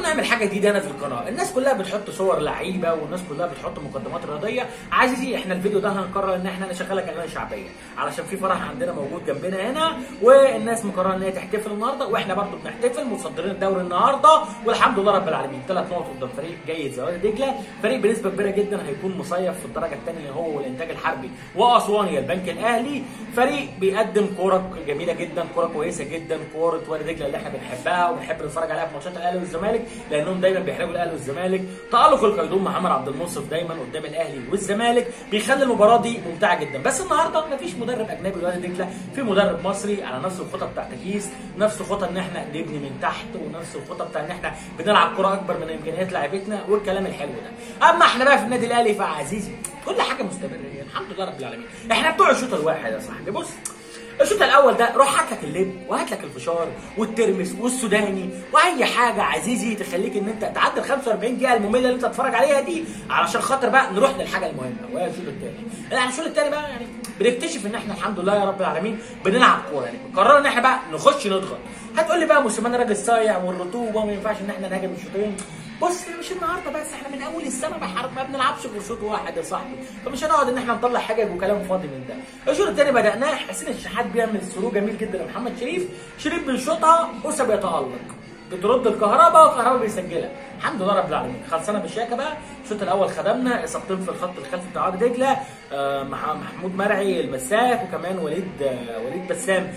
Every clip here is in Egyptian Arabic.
نعمل حاجه جديده هنا في القناه الناس كلها بتحط صور لعيبه والناس كلها بتحط مقدمات رياضيه عزيزي احنا الفيديو ده هنقرر ان احنا نشغلك اغاني شعبيه علشان في فرح عندنا موجود جنبنا هنا والناس مقرره ان هي تحتفل النهارده واحنا برضو بنحتفل متصدرين الدوري النهارده والحمد لله رب العالمين ثلاث نقط قدام فريق جيد زي وادي دجله فريق بنسبه كبيره جدا هيكون مصيف في الدرجه الثانيه هو والانتاج الحربي واسوانيا البنك الاهلي فريق بيقدم كوره جميله جدا كوره كويسه جدا كوره وادي دجله اللي احنا بنحبها وبنحب نتفرج عليها في ماتشات الاهلي والزمالك لانهم دايما بيحرجوا الاهلي والزمالك تالق القيدوم محمد عبد المنصف دايما قدام الاهلي والزمالك بيخلي المباراه دي ممتعه جدا بس النهارده مفيش مدرب اجنبي لوادي دجله في مدرب مصري على نفس الخطه بتاع تكييس نفس الخطه ان احنا نبني من تحت ونفس الخطه بتاع ان احنا بنلعب كره اكبر من امكانيات لاعبتنا والكلام الحلو ده اما احنا بقى في النادي الاهلي فعزيزي كل حاجه مستمره هي الحمد لله رب العالمين احنا بتوع الشوط الواحد يا صاحبي بص الشوط الاول ده روح هات لك اللب وهات لك الفشار والترمس والسوداني واي حاجه عزيزي تخليك ان انت تعدي ال 45 دقيقه الممله اللي انت تتفرج عليها دي علشان خاطر بقى نروح للحاجه المهمه وهي الشوط الثاني يعني الشوط الثاني بقى يعني بنكتشف ان احنا الحمد لله يا رب العالمين بنلعب كوره يعني قررنا ان احنا بقى نخش نضغط هتقول لي بقى موسيماني راجل صايع والرطوبه وما ينفعش ان احنا نهاجم الشوطين بص مش النهارده بس احنا من اول السنه بحرب ما بنلعبش غير شوط واحد يا صاحبي فمش هنقعد ان احنا نطلع حاجه وكلام فاضي من ده الشوط الثاني بدأناه حسين الشحات بيعمل ثرو جميل جدا لمحمد شريف شريف بيشوطها موسى بيتألق بترد الكهرباء والكهرباء بيسجلها الحمد لله رب العالمين خلصنا بالشياكه بقى الشوط الاول خدمنا اصابتين في الخط الخلفي بتاع وادي دجله آه محمود مرعي المساك وكمان وليد آه وليد بسام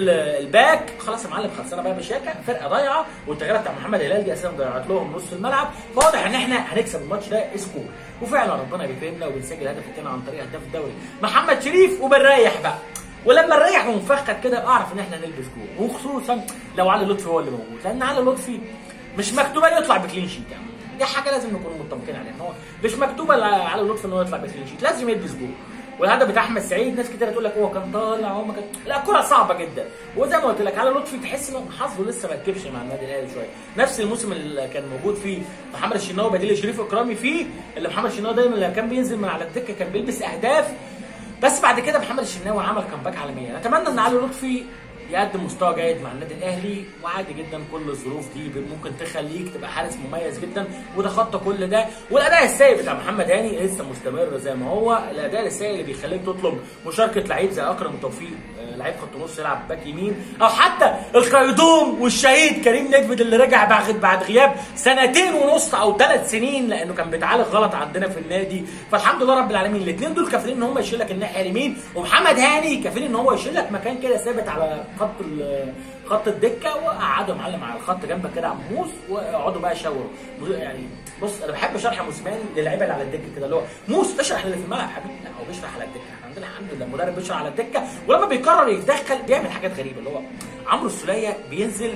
الباك خلاص يا معلم خلصنا بقى بالشياكه فرقه ضايعه والتغييرات بتاع محمد هلال دي اساسا ضيعت لهم نص الملعب فواضح ان احنا هنكسب الماتش ده سكور وفعلا ربنا بيكرمنا وبنسجل هدف الثاني عن طريق هداف الدوري محمد شريف وبنريح بقى ولما نريح ونفخر كده اعرف ان احنا نلبس جول وخصوصا لو علي لطفي هو اللي موجود لان علي لطفي مش مكتوبه يطلع بكلين شيت يعني دي حاجه لازم نكون متفقين عليها ان هو مش مكتوبه على لطفي ان هو يطلع بكلين شيت لازم يلبس جول والهدف بتاع احمد سعيد ناس كتير تقول لك هو كان طالع هو ما كان لا كره صعبه جدا وزي ما قلت لك على لطفي تحس انه حظه لسه ما ركبش مع النادي الاهلي شويه نفس الموسم اللي كان موجود فيه محمد الشناوي بديل شريف اكرامي فيه اللي محمد الشناوي دايما لما كان بينزل من على الدكه كان بيلبس اهداف بس بعد كده محمد الشناوي عمل كامباك عالميه اتمنى ان علي لطفي يقدم مستوى جيد مع النادي الاهلي وعادي جدا كل الظروف دي ممكن تخليك تبقى حارس مميز جدا وتخطى كل ده والاداء السيء بتاع محمد هاني لسه مستمر زي ما هو الاداء السيء اللي بيخليك تطلب مشاركه لعيب زي اكرم توفيق لعيب خط نص يلعب باك يمين او حتى القيدوم والشهيد كريم نجفد اللي رجع بعد بعد غياب سنتين ونص او ثلاث سنين لانه كان بيتعالج غلط عندنا في النادي فالحمد لله رب العالمين الاثنين دول كافيين ان هم يشيل لك الناحيه اليمين ومحمد هاني كافيين ان هو يشيل لك مكان كده ثابت على خط خط الدكه وقعدوا معلم على الخط جنبك كده عموس واقعدوا بقى يشاوروا يعني بص انا بحب شرح موسيماني للعيبه اللي على الدكه كده اللي هو موس اشرح اللي في الملعب حبيبي لا هو بيشرح على الدكه احنا عندنا الحمد لله المدرب بيشرح على الدكه ولما بيقرر يتدخل بيعمل حاجات غريبه اللي هو عمرو السوليه بينزل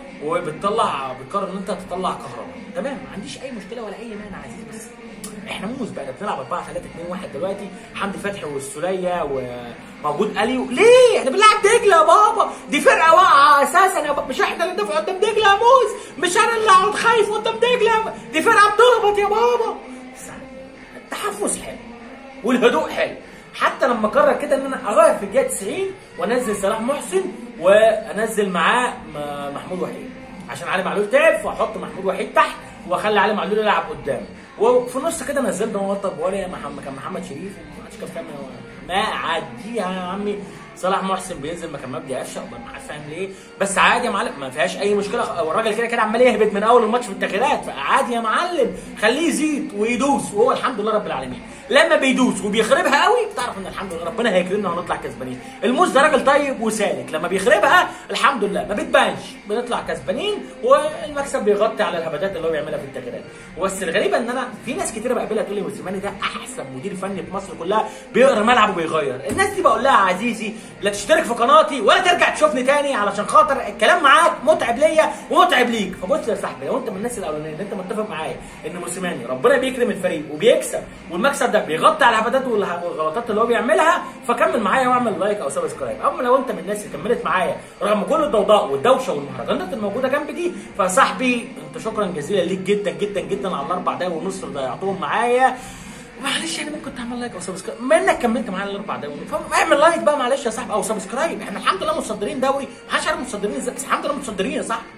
وبتطلع بتقرر ان انت تطلع كهرباء تمام ما عنديش اي مشكله ولا اي مانع عزيزي بس احنا موز بقى بنلعب 4 3 2 1 دلوقتي حمدي فتحي والسوليه وموجود اليو ليه احنا بنلعب دجله يا بابا دي فرقه واقعه اساسا يا بابا مش احنا اللي ندافع قدام دجله يا موز مش انا اللي اقعد خايف قدام دجله دي فرقه بتهبط يا بابا التحفز حلو والهدوء حلو حتى لما قرر كده ان انا اغير في الدقيقه 90 وانزل صلاح محسن وانزل معاه محمود وحيد عشان علي معلول تعب فاحط محمود وحيد تحت واخلي علي معلول يلعب قدام وفي النص كده نزلت موطب بولي محمد كان محمد شريف ما حدش كان فاهم ما عديها يا عمي صلاح محسن بينزل مكان مجدي قفشه ما عارف فاهم ليه بس عادي يا معلم ما فيهاش اي مشكله والراجل كده كده عمال يهبط من اول الماتش في التغييرات فعادي يا معلم خليه يزيد ويدوس وهو الحمد لله رب العالمين لما بيدوس وبيخربها قوي بتعرف ان الحمد لله ربنا هيكرمنا وهنطلع كسبانين الموز ده راجل طيب وسالك لما بيخربها الحمد لله ما بتبانش بنطلع كسبانين والمكسب بيغطي على الهبدات اللي هو بيعملها في التغييرات بس الغريبه ان انا في ناس كتير بقابلها تقول لي موسيماني ده احسن مدير فني في مصر كلها بيقرا ملعب وبيغير الناس دي بقول لها عزيزي لا تشترك في قناتي ولا ترجع تشوفني تاني علشان خاطر الكلام معاك متعب ليا ومتعب ليك فبص يا صاحبي لو انت من الناس الاولانيين ان انت متفق معايا ان موسيماني ربنا بيكرم الفريق وبيكسب والمكسب ده بيغطي على الهبدات والغلطات اللي هو بيعملها فكمل معايا واعمل لايك او سبسكرايب اما لو انت من الناس اللي كملت معايا رغم كل الضوضاء والدوشه والمهرجانات الموجوده جنب دي فصاحبي انت شكرا جزيلا ليك جدا جدا جدا على الاربع دقايق ونص اللي ضيعتهم معايا معلش يعني ممكن تعمل لايك او سبسكرايب بما انك كملت معايا الاربع دقايق اعمل لايك بقى معلش يا صاحبي او سبسكرايب احنا الحمد لله متصدرين دوري ما حدش عارف متصدرين ازاي بس الحمد لله متصدرين يا صاحبي